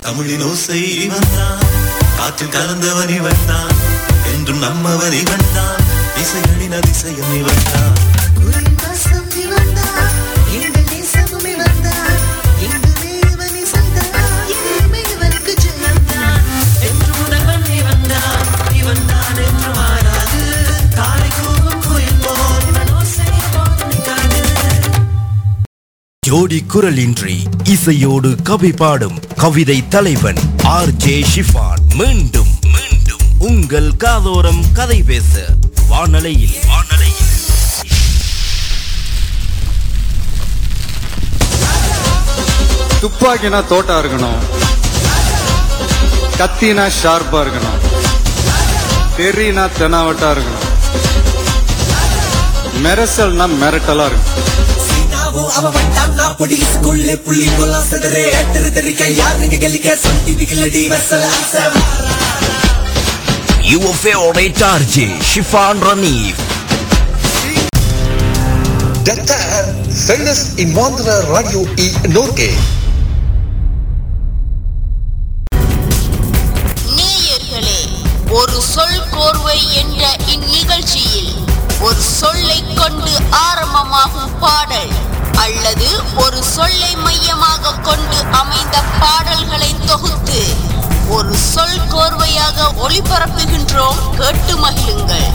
தமிழின் ஓசை இவன் தான் காற்றில் கலந்தவன் இவன் தான் என்றும் நம்மவன் இவன் தான் இசைகளின் அதிசயம் இவன் தான் குரல் வாசம் இவன்தான், எங்கள் நேசமும் இவன்தான், எங்குமே இவன் இசைதான், என்றுமே இவனுக்கு ஜெயம்தான். என்று முதல்வன் இவன்தான், இவன்தான் என்று மாறாது, காலை கூவும் குயில் போல் இவன் ஓசை எப்போதும் நிற்காது. ஜோடி குரலின்றி இசையோடு கவி பாடும் கவிதை தலைவன் ஆர் ஜே ஷிஃபான் மீண்டும் மீண்டும் உங்கள் காதோரம் கதை பேச வானலையில் வானலையில் துப்பாக்கினா தோட்டா இருக்கணும் கத்தினா ஷார்ப்பா இருக்கணும் தெரினா தெனாவட்டா இருக்கணும் மெரசல்னா மிரட்டலா இருக்கும் சீனாவும் அவ வந்தான்னா பொடிசுக்குள்ளே புள்ளி கொல்லாம் செதறே எட்டரு தெரிக்க யாருங்க கலிக்க சொந்தி விக்கலடி வசல அம்சம் Your favorite RJ Shifan Ranif Detta är Felles invandrarradio i Norge. நேயர்களே ஒரு சொல் கோர்வை என்ற இந்நிகழ்ச்சியில் ஒரு சொல்லை கொண்டு ஆரம்பமாகும் பாடல் அல்லது ஒரு சொல்லை மையமாக கொண்டு அமைந்த பாடல்களை தொகுத்து ஒரு சொல் கோர்வையாக ஒளிபரப்புகின்றோம் கேட்டு மகிழுங்கள்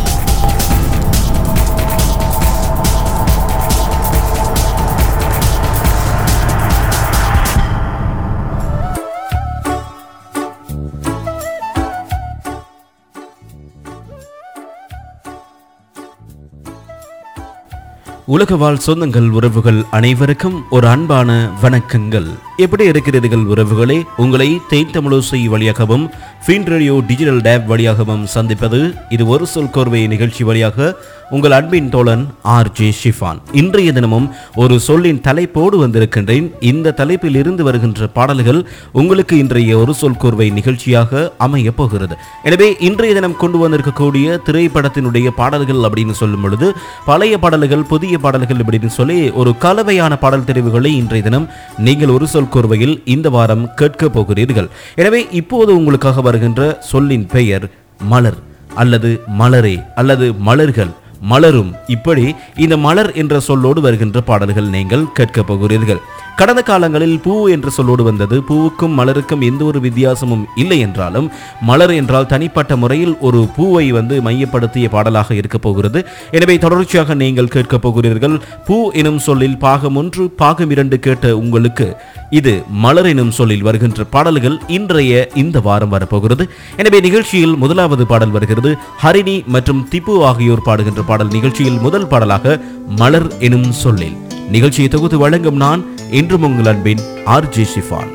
உலக வாழ் சொந்தங்கள் உறவுகள் அனைவருக்கும் ஒரு அன்பான வணக்கங்கள் எப்படி இருக்கிறீர்கள் உறவுகளே உங்களை தேன் தமிழோசை வழியாகவும் ஃபீன் ரேடியோ டிஜிட்டல் டேப் வழியாகவும் சந்திப்பது இது ஒரு சொல் கோர்வை நிகழ்ச்சி வழியாக உங்கள் அன்பின் தோழன் ஆர் ஜே ஷிஃபான் இன்றைய தினமும் ஒரு சொல்லின் தலைப்போடு வந்திருக்கின்றேன் இந்த தலைப்பில் இருந்து வருகின்ற பாடல்கள் உங்களுக்கு இன்றைய ஒரு சொல் கோர்வை நிகழ்ச்சியாக அமைய போகிறது எனவே இன்றைய தினம் கொண்டு வந்திருக்கக்கூடிய திரைப்படத்தினுடைய பாடல்கள் அப்படின்னு சொல்லும் பொழுது பழைய பாடல்கள் புதிய பாடல்கள் இப்படின்னு சொல்லி ஒரு கலவையான பாடல் தெரிவுகளை இன்றைய தினம் நீங்கள் ஒரு சொல் கோர்வையில் இந்த வாரம் கேட்க போகிறீர்கள் எனவே இப்போது உங்களுக்காக வருகின்ற சொல்லின் பெயர் மலர் அல்லது மலரே அல்லது மலர்கள் மலரும் இப்படி இந்த மலர் என்ற சொல்லோடு வருகின்ற பாடல்கள் நீங்கள் கேட்க போகிறீர்கள் கடந்த காலங்களில் பூ என்ற சொல்லோடு வந்தது பூவுக்கும் மலருக்கும் எந்த ஒரு வித்தியாசமும் இல்லை என்றாலும் மலர் என்றால் தனிப்பட்ட முறையில் ஒரு பூவை வந்து மையப்படுத்திய பாடலாக இருக்க போகிறது எனவே தொடர்ச்சியாக நீங்கள் கேட்க போகிறீர்கள் பூ எனும் சொல்லில் பாகம் ஒன்று பாகம் இரண்டு கேட்ட உங்களுக்கு இது மலர் எனும் சொல்லில் வருகின்ற பாடல்கள் இன்றைய இந்த வாரம் வரப்போகிறது எனவே நிகழ்ச்சியில் முதலாவது பாடல் வருகிறது ஹரிணி மற்றும் திப்பு ஆகியோர் பாடுகின்ற பாடல் நிகழ்ச்சியில் முதல் பாடலாக மலர் எனும் சொல்லில் நிகழ்ச்சியை தொகுத்து வழங்கும் நான் என்றும் உங்கள் அன்பின் ஆர் ஜே ஷிஃபான்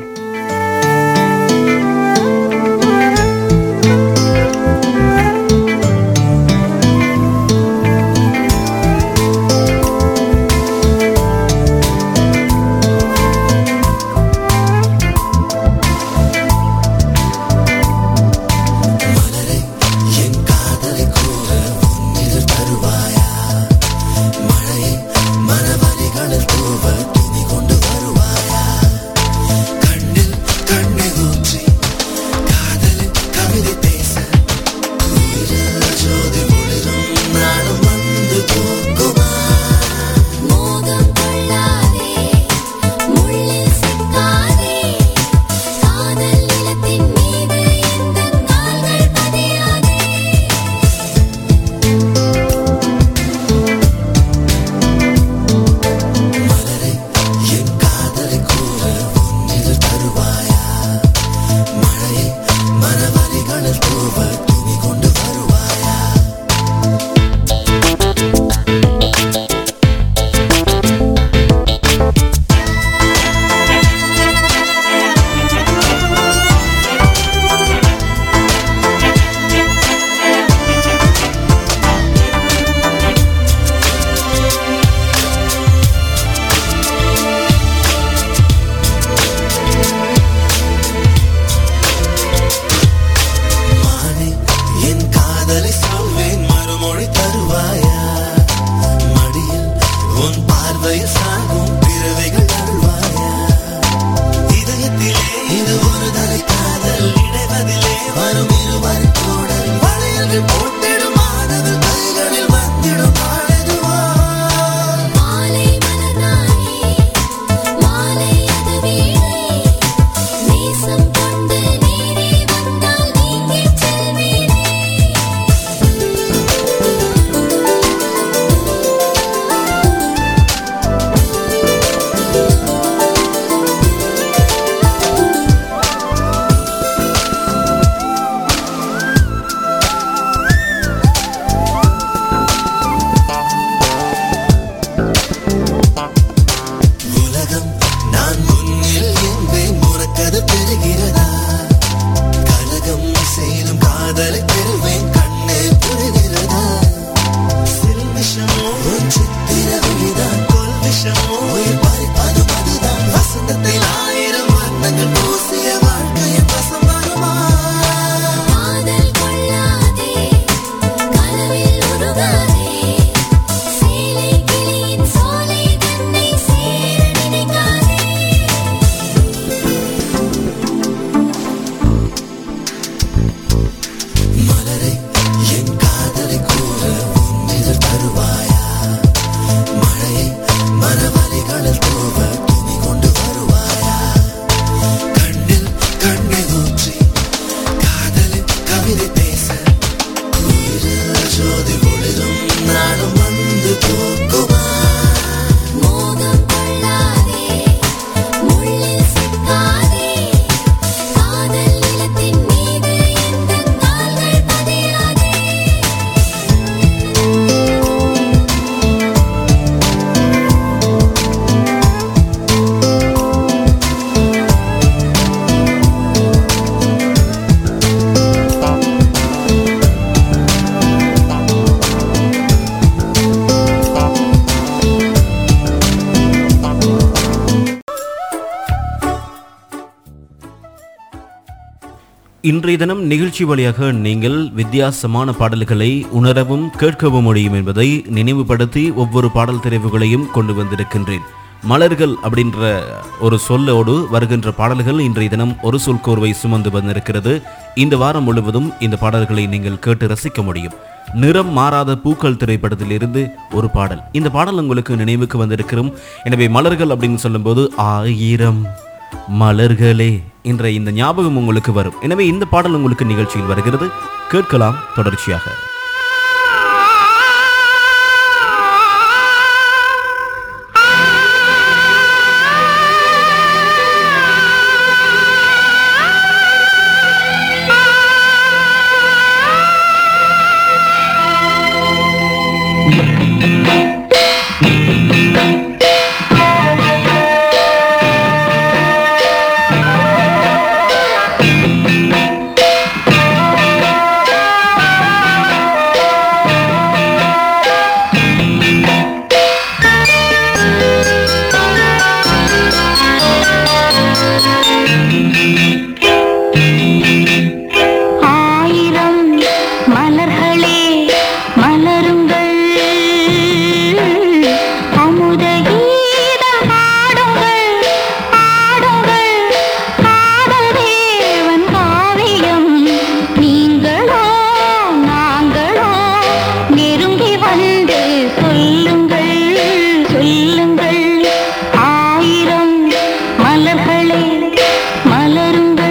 என் காதலை கூற உன்னிரு தருவாயா மழையை மனவலிகளில் தூவ துணி கொண்டு வருவாயா கண் இன்றைய தினம் நிகழ்ச்சி வழியாக நீங்கள் வித்தியாசமான பாடல்களை உணரவும் கேட்கவும் முடியும் என்பதை நினைவுபடுத்தி ஒவ்வொரு பாடல் தெரிவுகளையும் கொண்டு வந்திருக்கின்றேன் மலர்கள் அப்படின்ற ஒரு சொல்லோடு வருகின்ற பாடல்கள் இன்றைய தினம் ஒரு சொல் கோர்வை சுமந்து வந்திருக்கிறது இந்த வாரம் முழுவதும் இந்த பாடல்களை நீங்கள் கேட்டு ரசிக்க முடியும் நிறம் மாறாத பூக்கள் திரைப்படத்தில் இருந்து ஒரு பாடல் இந்த பாடல் உங்களுக்கு நினைவுக்கு வந்திருக்கிறோம் எனவே மலர்கள் அப்படின்னு சொல்லும்போது ஆயிரம் மலர்களே என்ற இந்த ஞாபகம் உங்களுக்கு வரும் எனவே இந்த பாடல் உங்களுக்கு நிகழ்ச்சியில் வருகிறது கேட்கலாம் தொடர்ச்சியாக ஆயிரம் மலர்களே மலருங்கள் அமுத கீதம் பாடுங்கள் பாடுங்கள் காதல் தேவன் காவியம் நீங்களோ நாங்களோ நெருங்கி வந்து சொல்லுங்கள் சொல்லுங்கள் ஆயிரம் மலர்களே மலருங்கள்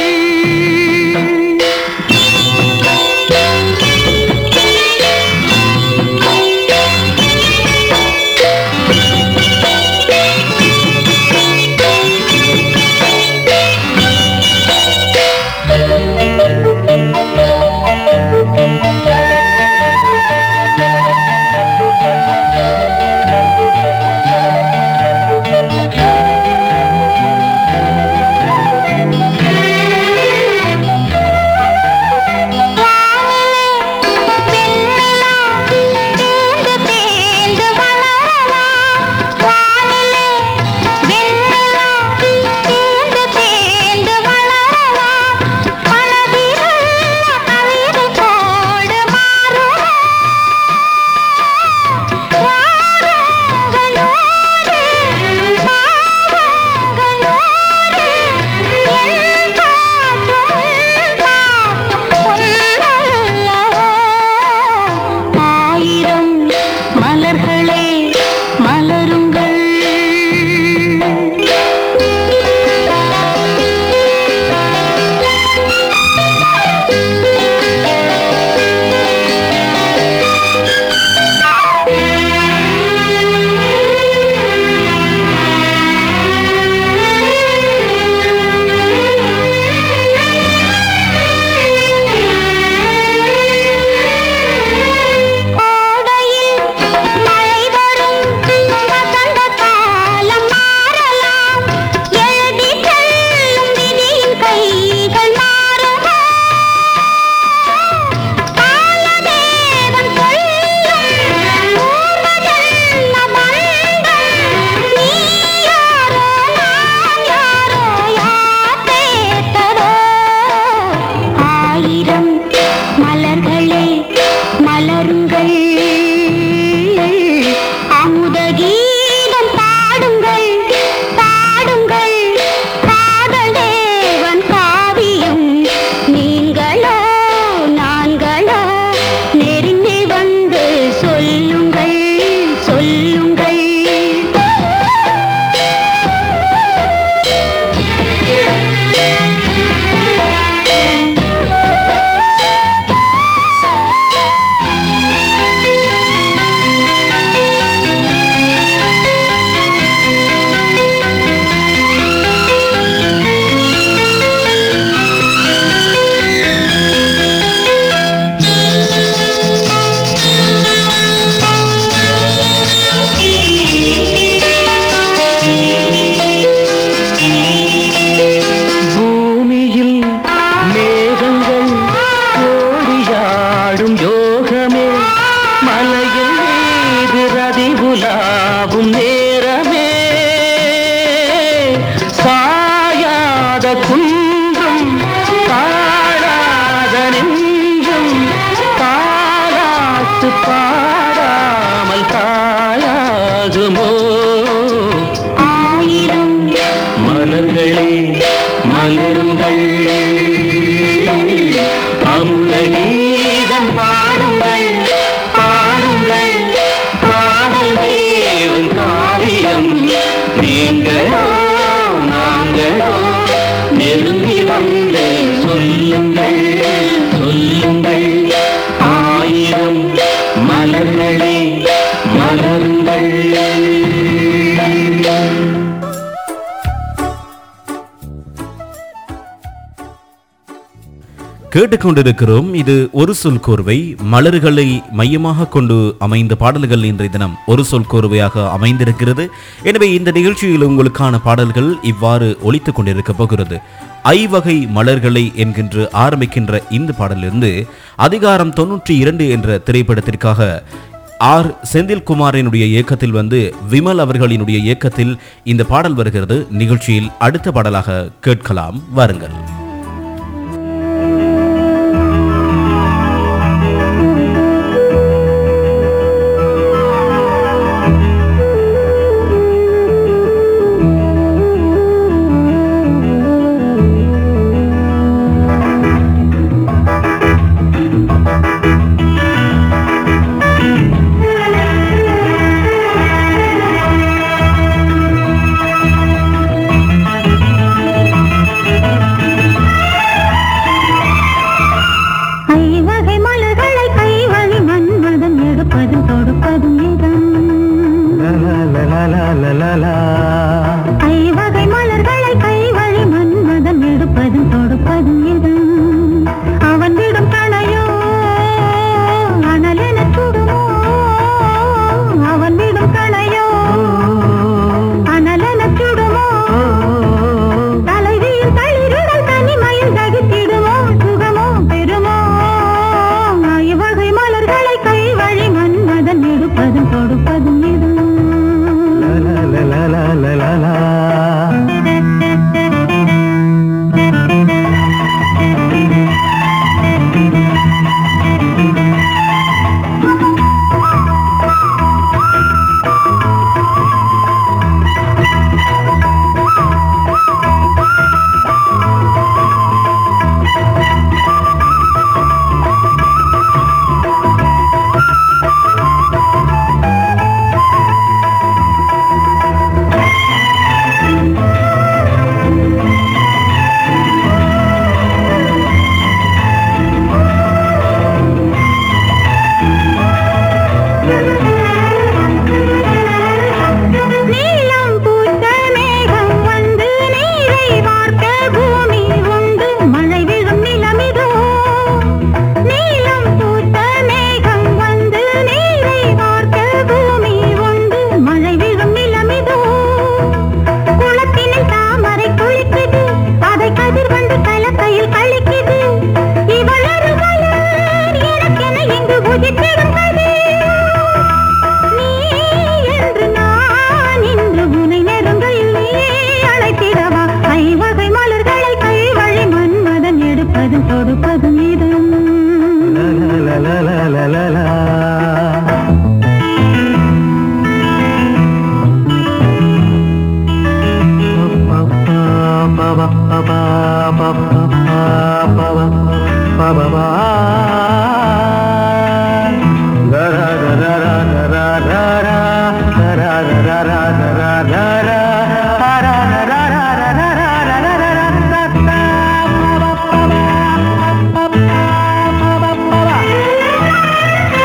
தேர்ந்து தேர்ந்து வளரலாம் வானிலே வெண்ணிலா தேர்ந்து தேர்ந்து வளரலாம் மனதிலுள்ள கவிதை போடு மாறும் ராகங்களோடு பாவங்களோடு என் பாட்டும் பாட்டும் ஒன்றல்லவோ ஆயிரம் மலர்களே மலருங்கள் கோடையில் மழை வரும் வசந்த காலம் மாறலாம் எழுதி செல்லும் விதியின் கைகள் மாறுமா காலதேவன் சொல்லும் பூர்வஜன்ம பந்தம் நீ யாரோ நான் யாரோ யார் கேட்டதோ ஆயிரம் மலர்களே மலருங்கள் அமுத கீதம் பாடுங்கள் பாடுங்கள் காதல் தேவன் காவியம் நீங்களோ நான்களோ நெருங்கி வந்து சொல்லுங்கள் சொல்லுங்கள் பூமியில் மேகங்கள் ஓடியாடும் யோகமே மலையில் மீது ரதி உலாவும் நேரமே சாயாத குன்றும் காண மலர்களே மலருங்கள் அமுத கீதம் பாடுங்கள் பாடுங்கள் பாடல் தேவன் காவியம் நீங்களோ நாங்களோ நெருங்கி வந்து சொல்லுங்கள் சொல்லுங்கள் ஆயிரம் மலர்களே மலருங்கள் கேட்டுக்கொண்டிருக்கிறோம் இது ஒரு சொல் கோர்வை மலர்களை மையமாக கொண்டு அமைந்த பாடல்கள் இன்றைய தினம் ஒரு சொல் கோர்வையாக அமைந்திருக்கிறது எனவே இந்த நிகழ்ச்சியில் உங்களுக்கான பாடல்கள் இவ்வாறு ஒலித்துக் கொண்டிருக்க போகிறது ஐவகை மலர்களை என்கின்ற ஆரம்பிக்கின்ற இந்த பாடலிருந்து அதிகாரம் தொன்னூற்றி இரண்டு என்ற திரைப்படத்திற்காக ஆர் செந்தில்குமாரினுடைய இயக்கத்தில் வந்து விமல் அவர்களினுடைய இயக்கத்தில் இந்த பாடல் வருகிறது நிகழ்ச்சியில் அடுத்த பாடலாக கேட்கலாம் வாருங்கள் ஐவகை மலர்களை கைவழி மன்மதன் எடுப்பதும் தொடுப்பதும் இதம் ஐவகை மலர்களை கைவழி மன்மதன் எடுப்பதும் தொடுப்பதும் இதம் அவன் விடும் கணையோ அனலென சுடுமோ அவன் விடும் கணையோ அனலென சுடுமோ தலைவியில் தளிரிடல் தனிமையில் தகித்திடுமோ சுகமோ பெருமோ இவ்வகை மலர்களை கை வழி மன்மதன் எடுப்பதும் தொடுப்பதும் இது நீலம் பூத்த மேகம் வந்து நீரை வார்க்க பூமி உண்டு மழை விழும் நிலமிதோ நீலம் பூத்த மேகம் வந்து நீரை வார்க்க பூமி உண்டு மழை விழும் நிலமிதோ குளத்தினில் தாமரை குளிக்குது அதை கதிர் வந்து கலக்கையில் கழிக்குது இவள் ஒரு மலர் எனக்கென இங்கு உதித்திடும் கதிர் நீ என்று நான் இன்று உனை நெருங்கையில் நீ அழைத்திடவா ஐவகை மலர்களை கை வழி மன்மதன் எடுப்பதும் தொடுப்பதும் இது Ba-ba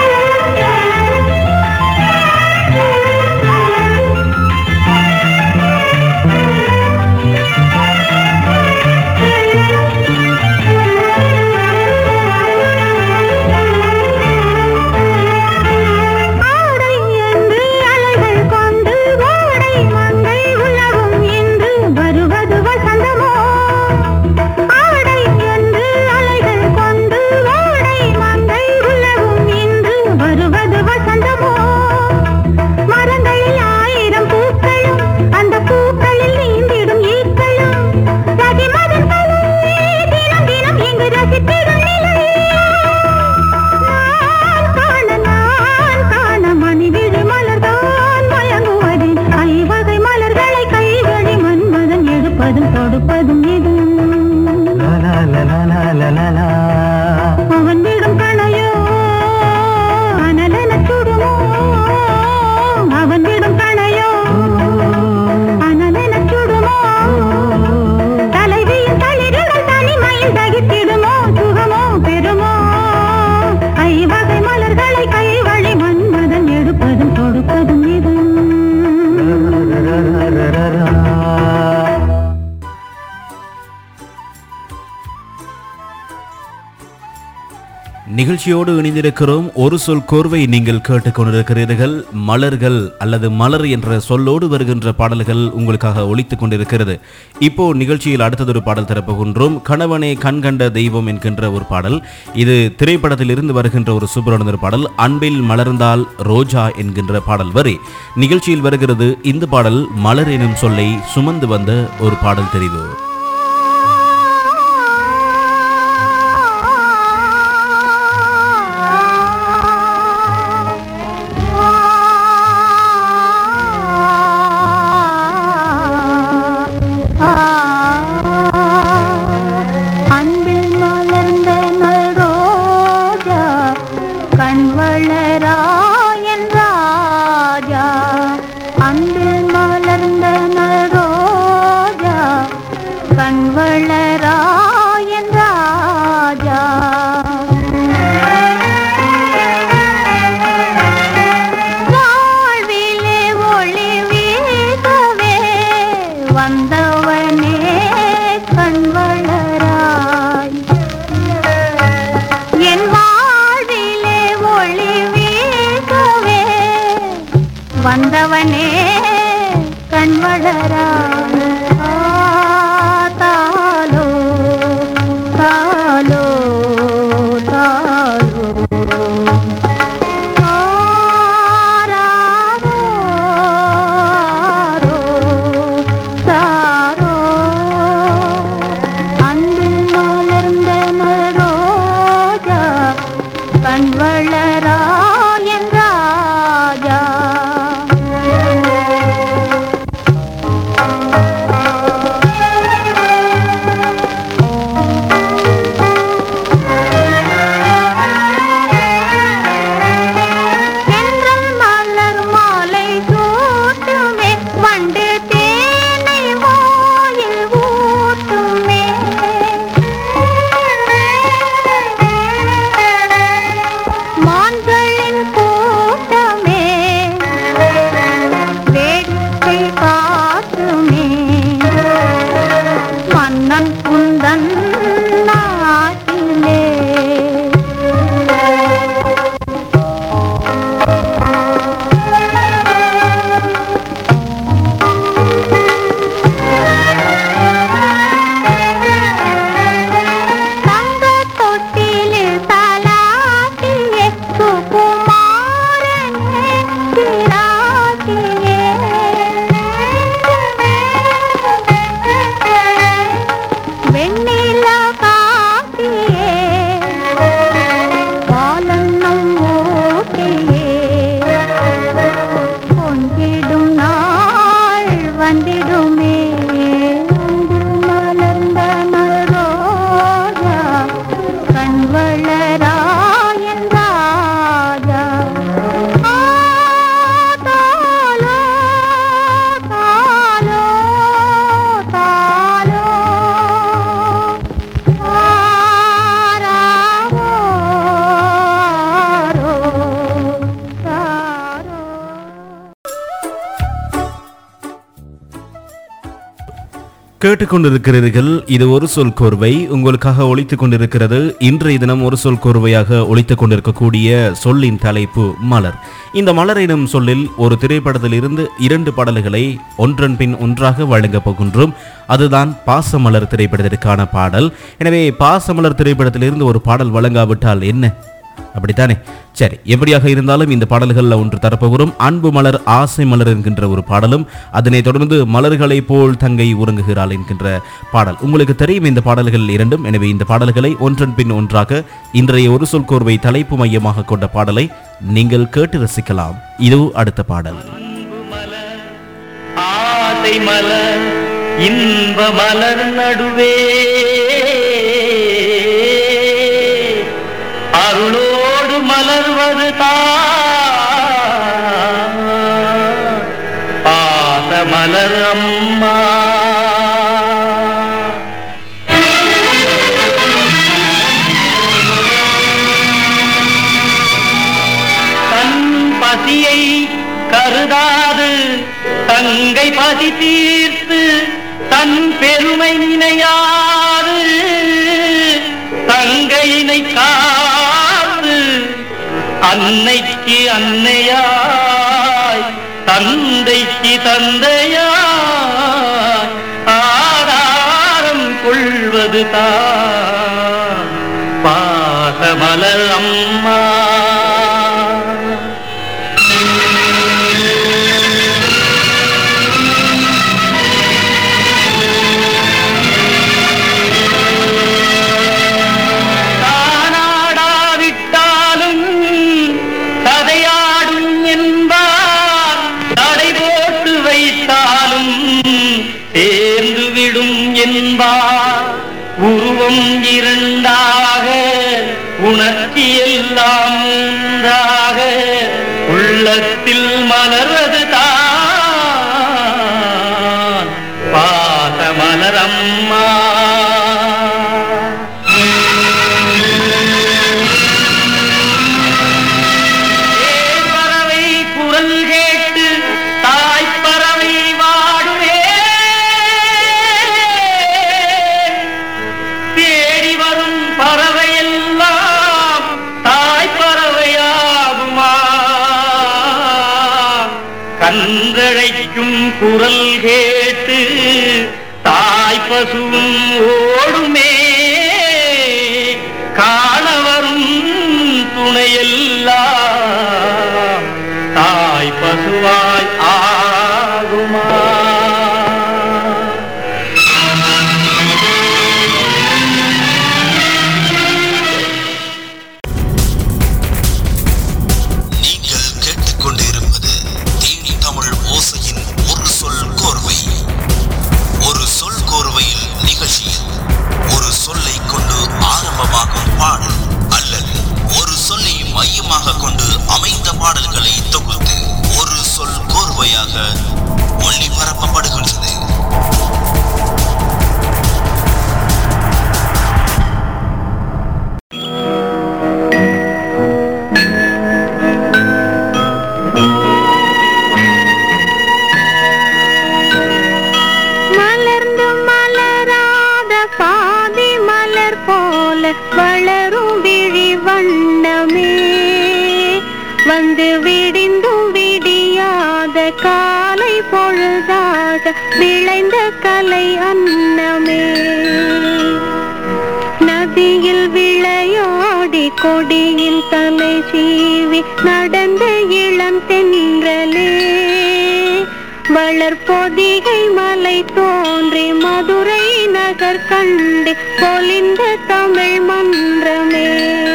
நிகழ்ச்சியோடு இணைந்திருக்கிறோம் ஒரு சொல் கோர்வை நீங்கள் கேட்டுக்கொண்டிருக்கிறீர்கள் மலர்கள் அல்லது மலர் என்ற சொல்லோடு வருகின்ற பாடல்கள் உங்களுக்காக ஒலித்துக் கொண்டிருக்கிறது இப்போ நிகழ்ச்சியில் அடுத்ததொரு பாடல் தரப்போகின்றோம் கணவனே கண்கண்ட தெய்வம் என்கின்ற ஒரு பாடல் இது திரைப்படத்தில் இருந்து வருகின்ற ஒரு சூப்பரான பாடல் அன்பில் மலர்ந்தால் ரோஜா என்கின்ற பாடல் வரி நிகழ்ச்சியில் வருகிறது இந்த பாடல் மலர் எனும் சொல்லை சுமந்து வந்த ஒரு பாடல் தெரிவு அன்பில் மலர்ந்த நல் ரோஜா கண் வளராயன் ராஜா அன்பில் மலர்ந்த நல் ரோஜா கண் வளராயன் ராஜா வாழ்விலே ஒளி வீசவே வந்தவனே கண் வளராய் என் வாழ்விலே ஒளி வீசவே வந்தவனே கண் வளராய் ஆ, தாலோ தாலோ தாலோ கண் வளராயன் ராஜா சென்றல் மலர் மாலை சூட்டுமே வண்டு தேனை வாயில் ஊட்டுமே மான்களின் கூட்டமே வேடிக்கை காட்டுமே மன்னன் குந்தன் நாட்டிலே தங்க தொட்டிலில் தலாட்டியே சுகுமாரனே திராட்டியே வெண்ணில காட்டியே பாலன்னம் ஓட்டியே பொங்கிடும் நாள் வந்திடுமே அன்பில் மலர்ந்த நரோஜா கண் வளராயன் ராஜா ஆ, தாலோ, தாலோ, தாலோ. ஆராரோ, தாரோ. கேட்டுக்கொண்டிருக்கிறீர்கள் இது ஒரு சொல் கோர்வை உங்களுக்காக ஒழித்துக் கொண்டிருக்கிறது இன்றைய தினம் ஒரு சொல் கோர்வையாக ஒழித்துக் கொண்டிருக்கக்கூடிய சொல்லின் தலைப்பு மலர் இந்த மலர் எனும் சொல்லில் ஒரு திரைப்படத்தில் இருந்து இரண்டு பாடல்களை ஒன்றன் பின் ஒன்றாக வழங்கப் போகின்றோம் அதுதான் பாசமலர் திரைப்படத்திற்கான பாடல் எனவே பாசமலர் திரைப்படத்திலிருந்து ஒரு பாடல் வழங்காவிட்டால் என்ன அப்படித்தானே சரி எப்படியாக இருந்தாலும் இந்த பாடல்களில் ஒன்று தரப்போகிறோம் அன்பு மலர் ஆசை மலர் என்கின்ற ஒரு பாடலும் அதனைத் தொடர்ந்து மலர்களைப் போல் தங்கை உறங்குகிறாள் என்கின்ற பாடல் உங்களுக்கு தெரியும் இந்த பாடல்கள் இரண்டும் எனவே இந்த பாடல்களை ஒன்றன் பின் ஒன்றாக இன்றைய ஒரு சொல் கோர்வை தலைப்பு மையமாக கொண்ட பாடலை நீங்கள் கேட்டு ரசிக்கலாம் இது அடுத்த பாடல் ஆசை மலர் இன்ப மலர் நடுவே அருளோடு மலர்வது பாச மலர் அம்மா தன் பசியை கருதாது தங்கை பசி தீர்த்து தன் பெருமை நினையாது தங்கையினை கால் அன்னைக்கு அன்னையாய் தந்தைக்கு தந்தையாய் ஆதாரம் கொள்வது தான் பாசமலர் அம்மா தானாடாவிட்டாலும் கதையாடும் என்பார் தடை போட்டு வைத்தாலும் சேர்ந்து விடும் என்பார் உருவம் இரண்டாக உணர்ச்சி எல்லாம் ஒன்றாக உள்ளத்தில் மலர்வது தான் பாச மலரம்மா பறவை குரல் கேட்டு தாய் பறவை வாடுவே தேடி வரும் பறவை எல்லாம் தாய் பறவையாகுமா கன்றழைக்கும் குரல் கேட்டு தாய் பசுவும் ஓடுமே காண வரும் துணையெல்லாம் தாய் பசுவாய் ஆகுமா நீங்கள் கேட்டுக்கொண்டிருப்பது தேனி தமிழ் ஓசையின் ஒரு சொல் கோர்வை ஒரு சொல் கோர்வையில் நிகழ்ச்சியில் ஒரு சொல்லை கொண்டு ஆரம்பமாகும் பாடல் அல்லது ஒரு சொல்லை மையமாக கொண்டு அமைந்த பாடல்களை தொகுத்து ஒரு சொல் கோர்வையாக ஒளிபரப்பப்படுகின்றது மலர்ந்து மலராத பாதி மலர் போல வளரும் விழி வண்ணமே வந்து விடிந்தும் விடியாத காலை பொழுதாக விளைந்த கலை அன்னமே நதியில் விளையாடி கொடியில் தலை சீவி நடந்த இளம் தென்றலே வளர்பொதிகை மலை தோன்றி மதுரை நகர் கண்டு பொலிந்த தமிழ் மன்றமே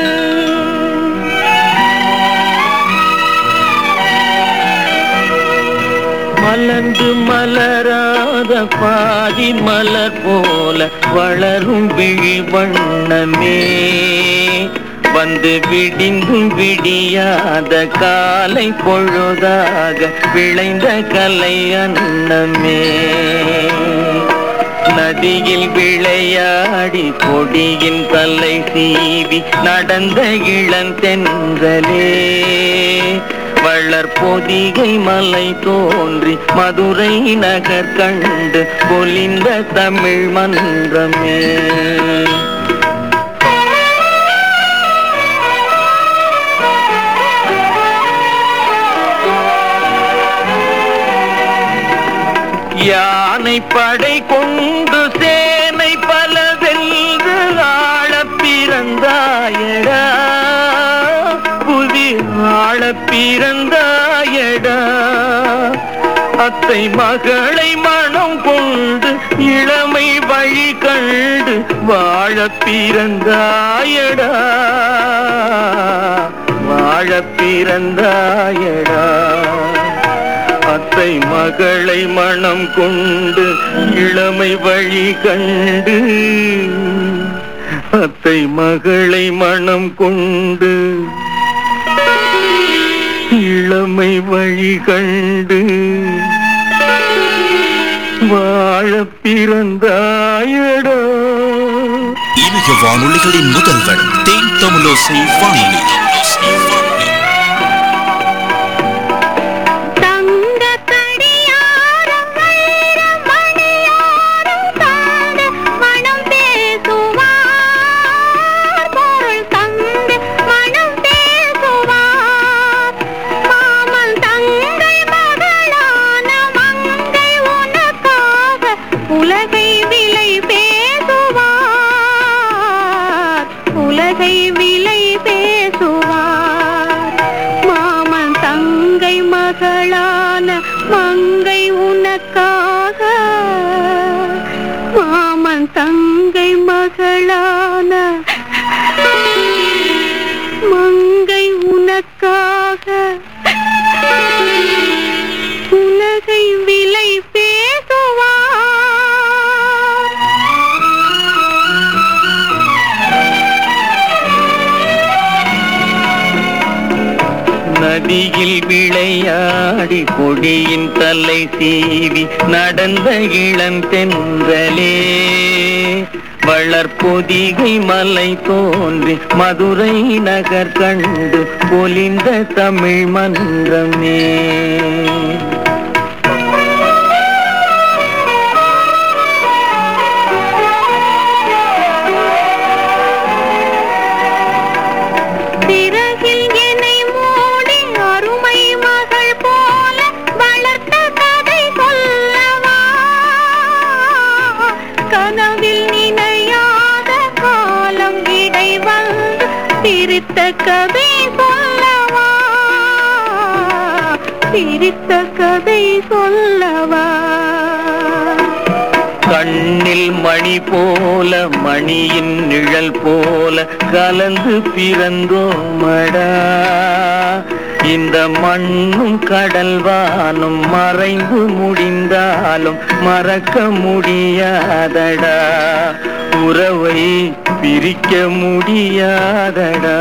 மலர்ந்து மலராத பாதி மலர் போல வளரும் விழி வண்ணமே வந்து விடிந்தும் விடியாத காலை பொழுதாக விளைந்த கலை அன்னமே நதியில் விளையாடி கொடியின் தலை சீவி நடந்த இளந்தென்றலே வளர்பொதிகை மலை தோன்றி மதுரை நகர் கண்டு பொலிந்த தமிழ் மன்றமே யானை படை கொண்டு சேனை பல வென்று ஆள பிறந்தாயடா புவி ஆள பிறந்தாயடா அத்தை மகளை மனம் கொண்டு இளமை வழி கண்டு வாழ பிறந்தாயடா வாழ பிறந்தாயடா அத்தை மகளை மனம் கொண்டு இளமை வழி கண்டு அத்தை மகளை மனம் கொண்டு இளமை வழி கண்டு வாழ பிறந்தாயடா இணைய வானொலிகளின் முதல்வன் தேன் தமிழோசை வானொலி தங்க கடியாரம் வைர மணியாரம் தாங்க மனம் பேசுவார் பொருள் தந்து மனம் பேசுவார் உலகை விலை பேசுவார் உலகை விலை பேசுவார் மாமன் தங்கை மகளான மங்கை உனக்காக மாமன் தங்கை மகளான மங்கை உனக்காக உலகை விலை பேசுவார் நதியில் விளையாடி கொடியின் தலை சீவி நடந்த இளம் தென்றலே வளர்பொதிகை மலை தோன்றி மதுரை நகர் கண்டு பொலிந்த தமிழ் மன்றமே பிறகில் என்னை மூடி அருமை மகள் போல வளர்த்த கதை சொல்லவா கனவில் நினையாத காலம் இடை வந்து பிரித்த கதை சொல்லவா பிரித்த கதை சொல்லவா கண்ணில் மணி போல மணியின் நிழல் போல கலந்து பிறந்தோமடா இந்த மண்ணும் கடல் வானும் மறைந்து முடிந்தாலும் மறக்க முடியாதடா உறவை பிரிக்க முடியாதடா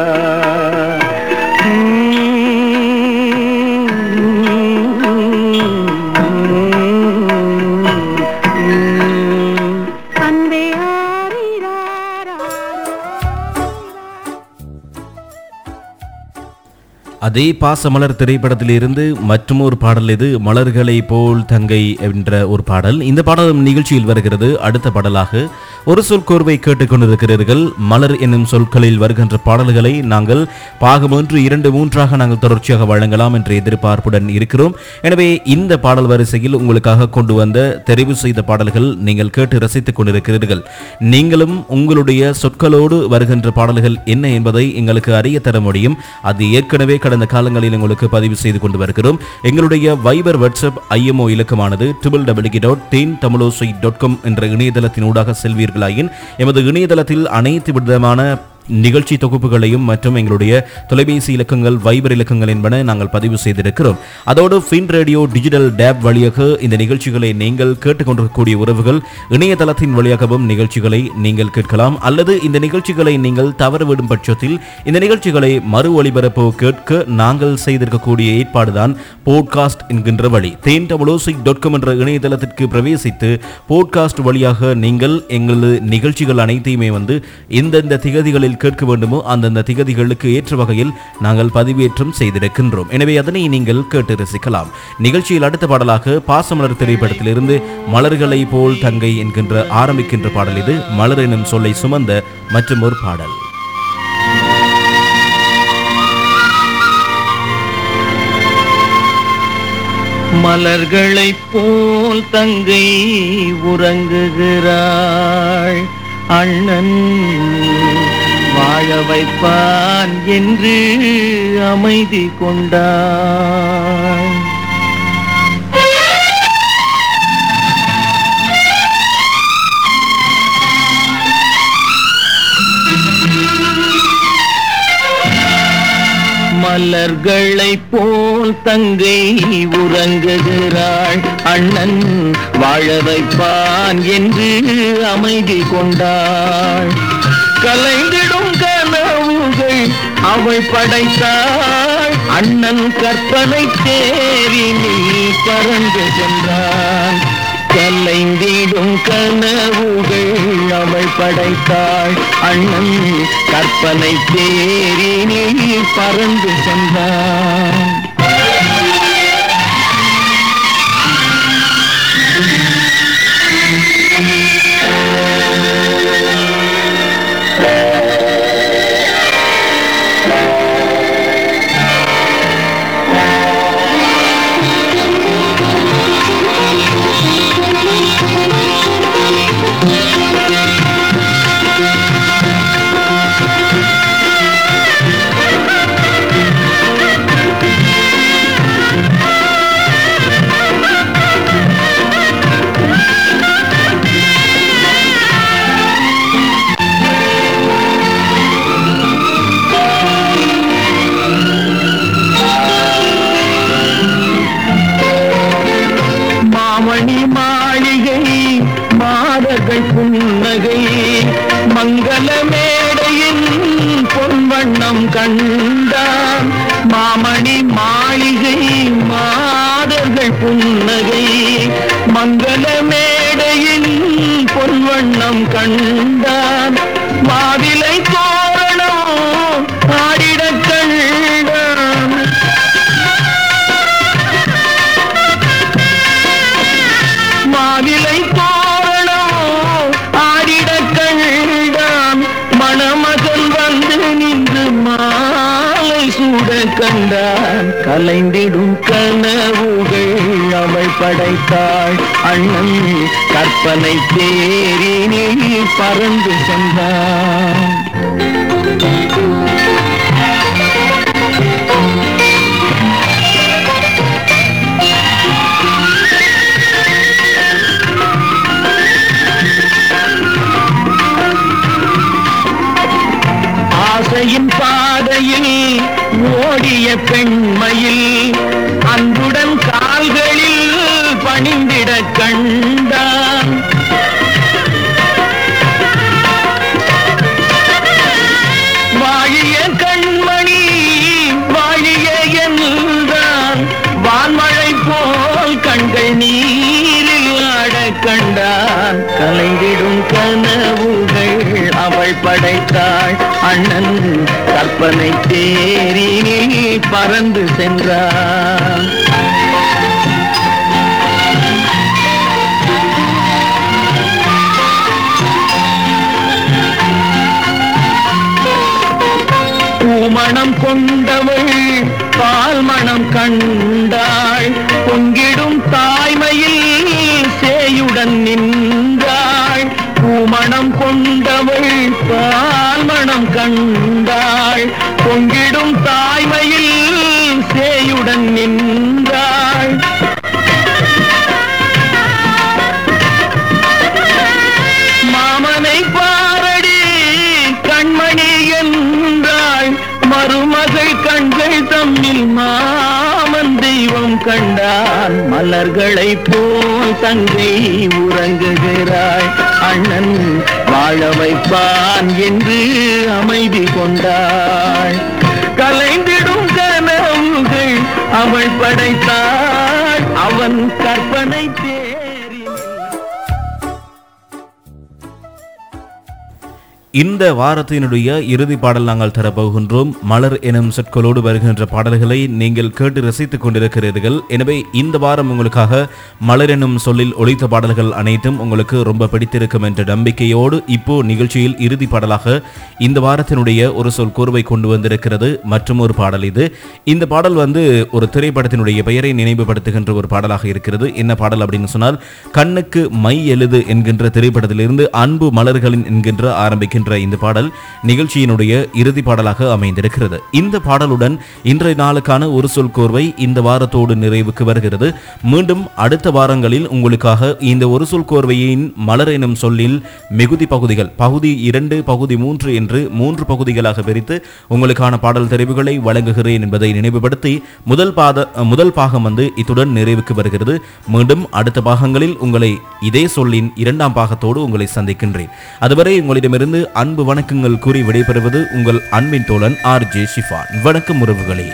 அன்பே ஆரிராரா அதே பாசமலர் திரைப்படத்திலிருந்து மற்றும் ஒரு பாடல் இது மலர்களை போல் தங்கை என்ற ஒரு பாடல் இந்த பாடல் நிகழ்ச்சியில் வருகிறது அடுத்த பாடலாக ஒரு சொல் கோர்வை கேட்டுக்கொண்டிருக்கிறீர்கள் மலர் என்னும் சொற்களில் வருகின்ற பாடல்களை நாங்கள் பாகம் ஒன்று இரண்டு மூன்றாக நாங்கள் தொடர்ச்சியாக வழங்கலாம் என்ற எதிர்பார்ப்புடன் இருக்கிறோம் எனவே இந்த பாடல் வரிசையில் உங்களுக்காக கொண்டு வந்த தெரிவு செய்த பாடல்கள் நீங்கள் கேட்டு ரசித்துக் கொண்டிருக்கிறீர்கள் நீங்களும் உங்களுடைய சொற்களோடு வருகின்ற பாடல்கள் என்ன என்பதை எங்களுக்கு அறிய தர முடியும் அது ஏற்கனவே கடந்த காலங்களில் உங்களுக்கு பதிவு செய்து கொண்டு வருகிறோம் எங்களுடைய வைபர் வாட்ஸ்அப் ஐஎம்ஓ இலக்கமானது ட்ரிபிள் டபிள்யூ டாட் டீன் தமிழோசை டாட் காம் என்ற இணையதளத்தின் ஊடாக செல்வீர்களாயின் எமது இணையதளத்தில் அனைத்து விதமான நிகழ்ச்சி தொகுப்புகளையும் மற்றும் எங்களுடைய தொலைபேசி இலக்கங்கள் வைபர் இலக்கங்கள் என்பன நாங்கள் பதிவு செய்திருக்கிறோம் அதோடு ஃபின் ரேடியோ டிஜிட்டல் டேப் வழியாக இந்த நிகழ்ச்சிகளை நீங்கள் கேட்டுக்கொண்டிருக்கக்கூடிய உறவுகள் இணையதளத்தின் வழியாகவும் நிகழ்ச்சிகளை நீங்கள் கேட்கலாம் அல்லது இந்த நிகழ்ச்சிகளை நீங்கள் தவறவிடும் பட்சத்தில் இந்த நிகழ்ச்சிகளை மறு ஒளிபரப்பு கேட்க நாங்கள் செய்திருக்கக்கூடிய ஏற்பாடுதான் போட்காஸ்ட் என்கின்ற வழி தேன் தமிழோசிக் டாட் காம் என்ற இணையதளத்திற்கு பிரவேசித்து போட்காஸ்ட் வழியாக நீங்கள் எங்களது நிகழ்ச்சிகள் அனைத்தையுமே வந்து எந்தெந்த திகதிகளில் கேட்க வேண்டுமோ அந்தந்த திகதிகளுக்கு ஏற்ற வகையில் நாங்கள் பதிவேற்றம் செய்திருக்கின்றோம் எனவே அதனை நீங்கள் கேட்டு ரசிக்கலாம் நிகழ்ச்சியில் அடுத்த பாடலாக பாசமலர் திரைப்படத்திலிருந்து மலர்களை போல் தங்கை என்கின்ற ஆரம்பிக்கின்ற பாடல் இது மலர் எனும் சொல்லை சுமந்த மற்றும் ஒரு பாடல் மலர்களைப் போல் தங்கை உறங்குகிறாள் அண்ணன் வாழ வைப்பான் என்று அமைதி கொண்டாள் மலர்களைப் போல் தங்கை உறங்குகிறாள் அண்ணன் வாழ வைப்பான் என்று அமைதி கொண்டாள் கலைந்திடும் கனவுகள் அவள் படைத்தாள் அண்ணன் கற்பனை தேரினில் பறந்து சென்றான் கலைந்திடும் கனவுகள் அவள் படைத்தாள் அண்ணன் கற்பனை தேரினில் பறந்து சென்றான் மாதர்கள் புன்னகை மங்கள மேடையின் பொன்வண்ணம் கண்டான் மாமணி மாளிகை மாதர்கள் புன்னகை மங்கள மேடையின் பொன்வண்ணம் கண்டான் மாவிலை தோரணம் ஆடிடக் கண்டான் மாவிலை தோரணம் ஆடிடக் கண்டான் மணமகன் வந்து நின்று மாலை சூட கண்டான் கலைந்திடும் கனவுகள் அவள் படைத்தாள் அண்ணன் கற்பனை தேரினில் பறந்து சென்றான் ஆசையின் பாதையில் ஓடிய பெண்மையில் அன்புடன் கால்களில் பணிந்திட கண்டான் வாழிய கண்மணி வாழிய என்றான் வான்மழை போல் கண்கள் நீரில் ஆட கண்டான் கலைந்திடும் கனவுகள் அவள் படைத்தாள் அண்ணன் கற்பனை தேரினில் பறந்து சென்றான் பூமணம் கொண்டவள் பால் மணம் கண்டாள் பொங்கிடும் தாய்மையில் சேயுடன் நின்றாள் பூமணம் கொண்டவள் பால் மணம் கண்டாள் பொங்கிடும் தாய்மையில் சேயுடன் நின்றாள் மாமனை பாரடி கண்மணி என்றாள் மருமகள் கண்கள் தம்மில் மாமன் தெய்வம் கண்டான் மலர்களை போல் தங்கை உறங்குகிறாள் அண்ணன் வாழ வைப்பான் என்று அமைதி கொண்டாள் கலைந்திடும் கனவுகள் அவள் படைத்தாள் அவன் கற்பனை தேரில் இந்த வாரத்தினுடைய இறுதி பாடல் நாங்கள் தரப்போகின்றோம் மலர் எனும் சொற்களோடு வருகின்ற பாடல்களை நீங்கள் கேட்டு ரசித்துக் கொண்டிருக்கிறீர்கள் எனவே இந்த வாரம் உங்களுக்காக மலர் எனும் சொல்லில் ஒழித்த பாடல்கள் அனைத்தும் உங்களுக்கு ரொம்ப பிடித்திருக்கும் என்ற நம்பிக்கையோடு இப்போ நிகழ்ச்சியில் இறுதி பாடலாக இந்த வாரத்தினுடைய ஒரு சொல் கூறுவை கொண்டு வந்திருக்கிறது மற்றும் ஒரு பாடல் இது இந்த பாடல் வந்து ஒரு திரைப்படத்தினுடைய பெயரை நினைவுபடுத்துகின்ற ஒரு பாடலாக இருக்கிறது என்ன பாடல் அப்படின்னு சொன்னால் கண்ணுக்கு மை எழுது என்கின்ற திரைப்படத்திலிருந்து அன்பு மலர்களின் என்கின்ற ஆரம்பிக்கின்ற இந்த பாடல் நிகழ்ச்சியினுடைய இறுதி பாடலாக அமைந்திருக்கிறது இந்த பாடலுடன் இன்றைய நாளுக்கான ஒரு சொல் கோர்வை இந்த வாரத்தோடு நிறைவுக்கு வருகிறது மீண்டும் அடுத்த வாரங்களில் உங்களுக்காக இந்த ஒரு சொல் கோர்வையின் மலர் எனும் சொல்லில் மிகுதி பகுதிகள் பகுதி இரண்டு பகுதி மூன்று என்று மூன்று பகுதிகளாக பிரித்து உங்களுக்கான பாடல் தெரிவுகளை வழங்குகிறேன் என்பதை நினைவுபடுத்தி முதல் பாத முதல் பாகம் வந்து இத்துடன் நிறைவுக்கு வருகிறது மீண்டும் அடுத்த பாகங்களில் உங்களை இதே சொல்லின் இரண்டாம் பாகத்தோடு உங்களை சந்திக்கின்றேன் அதுவரை உங்களிடமிருந்து அன்பு வணக்கங்கள் கூறி விடைபெறுவது உங்கள் அன்பின் தோழன் ஆர் ஜே ஷிஃபான் வணக்கம் உறவுகளே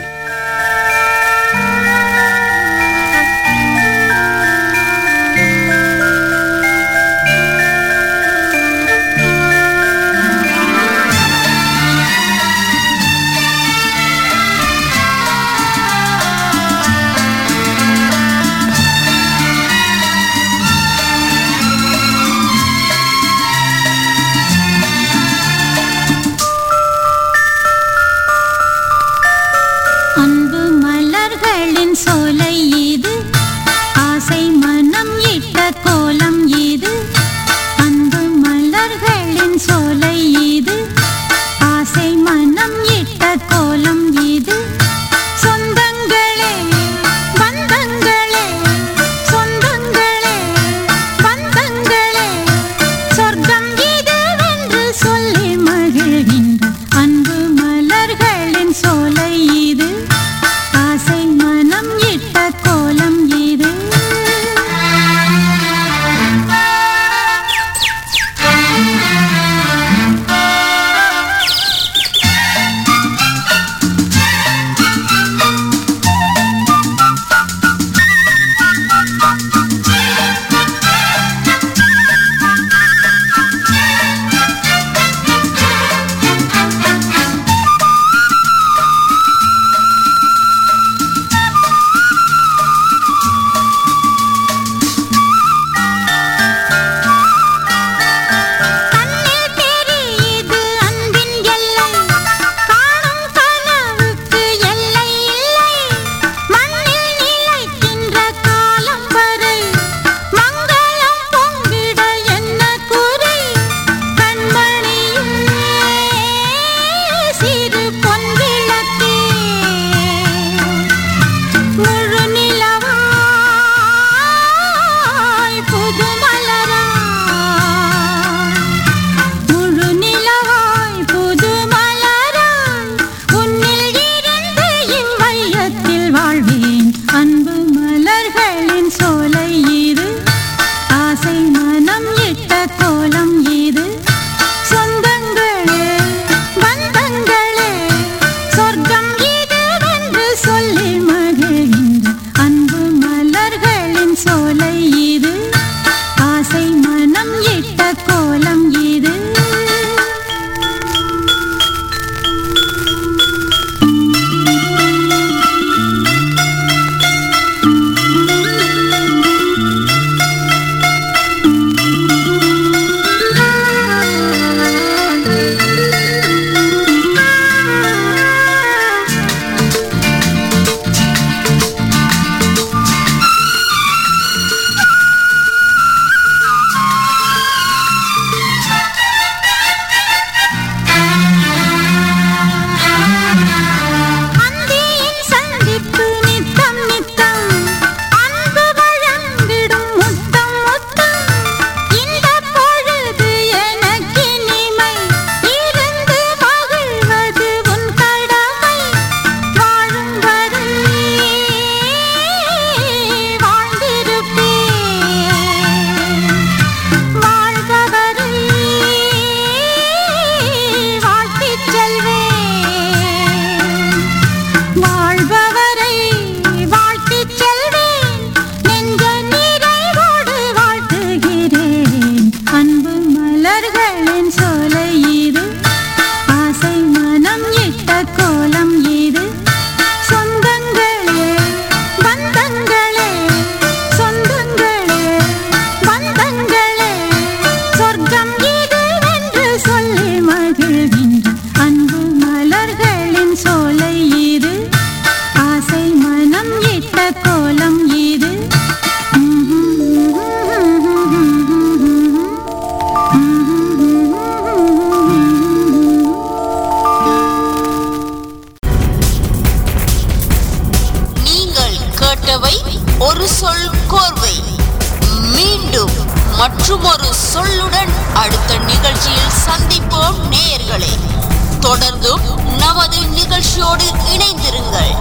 ஒரு சொல் கோர்வை மீண்டும் மற்றும் ஒரு சொல்லுடன் அடுத்த நிகழ்ச்சியில் சந்திப்போம் நேயர்களே தொடர்ந்தும் நமது நிகழ்ச்சியோடு இணைந்திருங்கள்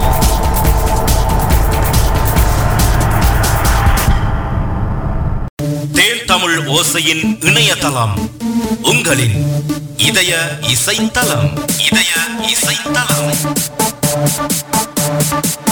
தேல் தமிழ் ஓசையின் இணையதளம் உங்களின் இதய இசைத்தலம் இதய இசைத்தலம்